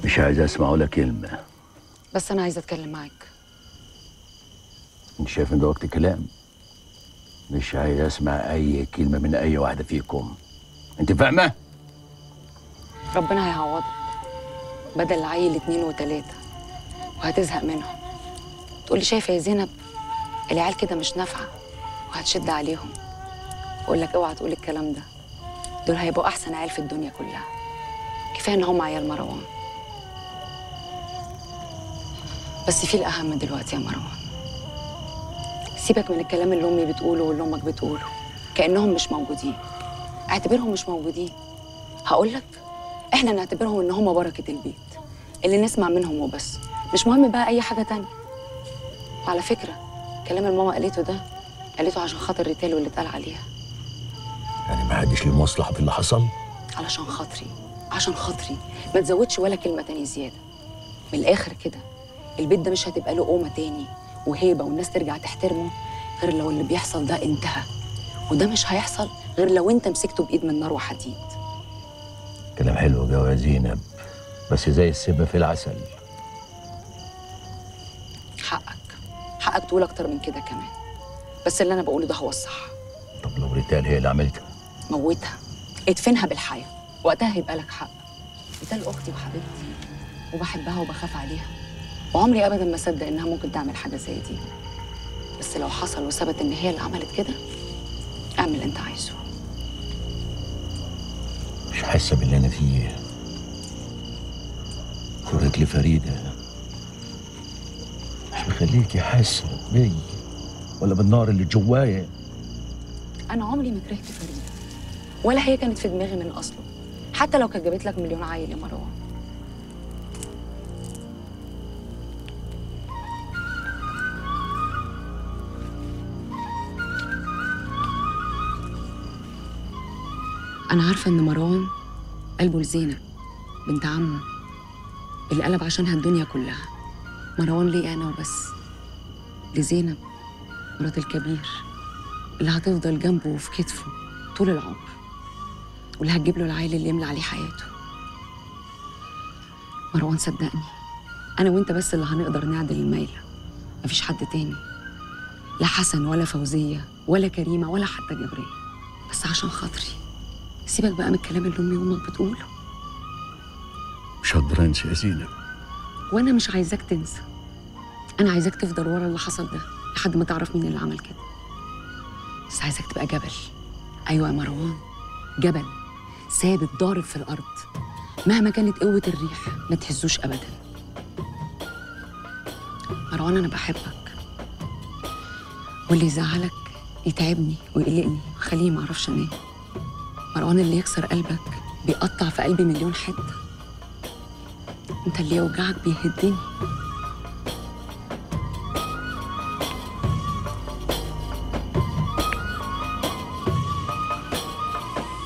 مش عايز اسمع ولا كلمه بس انا عايزه اتكلم معاك انت شايف ان ده وقت كلام مش عايز اسمع اي كلمه من اي واحده فيكم انت فاهمه ربنا هيعوضك بدل العيل اتنين وتلاته وهتزهق منهم تقولي شايفه يا زينب العيال كده مش نافعه وهتشد عليهم اقول لك اوعى تقول الكلام ده دول هيبقوا احسن عيال في الدنيا كلها كفايه ان هم عيال مروان بس في الاهم دلوقتي يا مروان سيبك من الكلام اللي امي بتقوله واللي امك بتقوله كانهم مش موجودين اعتبرهم مش موجودين هقول لك احنا نعتبرهم ان هم بركه البيت اللي نسمع منهم وبس مش مهم بقى اي حاجه تانية وعلى فكره كلام الماما قالته ده قالته عشان خاطر ريتال واللي اتقال عليها يعني ما حدش ليه مصلحه في اللي حصل علشان خاطري عشان خاطري ما تزودش ولا كلمه تاني زياده من الاخر كده البيت ده مش هتبقى له قومه تاني وهيبه والناس ترجع تحترمه غير لو اللي بيحصل ده انتهى وده مش هيحصل غير لو انت مسكته بايد من نار وحديد كلام حلو جو يا زينب بس زي السم في العسل حقك حقك تقول اكتر من كده كمان بس اللي انا بقوله ده هو الصح طب لو ريتال هي اللي عملتها موتها ادفنها بالحياه وقتها هيبقى لك حق ريتال اختي وحبيبتي وبحبها وبخاف عليها وعمري ابدا ما صدق انها ممكن تعمل حاجه زي دي بس لو حصل وثبت ان هي اللي عملت كده اعمل اللي انت عايزه مش حاسه باللي انا فيه فرقة فريدة مش مخليكي حاسة بي ولا بالنار اللي جوايا انا عمري ما كرهت فريده ولا هي كانت في دماغي من اصله حتى لو كانت جابت لك مليون عيل يا مروان انا عارفه ان مروان قلبه لزينب بنت عمه اللي قلب عشانها الدنيا كلها مروان ليه انا وبس لزينب مرات الكبير اللي هتفضل جنبه وفي كتفه طول العمر واللي هتجيب له العيل اللي يملى عليه حياته مروان صدقني انا وانت بس اللي هنقدر نعدل الميله مفيش حد تاني لا حسن ولا فوزيه ولا كريمه ولا حتى جبريه بس عشان خاطري سيبك بقى من الكلام اللي امي وامك بتقوله مش هقدر انسى يا زينب وانا مش عايزاك تنسى انا عايزاك تفضل ورا اللي حصل ده لحد ما تعرف مين اللي عمل كده بس عايزاك تبقى جبل ايوه يا مروان جبل ثابت ضارب في الارض مهما كانت قوه الريح ما تهزوش ابدا مروان انا بحبك واللي يزعلك يتعبني ويقلقني ويخليني ما اعرفش انام مروان اللي يكسر قلبك بيقطع في قلبي مليون حته انت اللي يوجعك بيهدني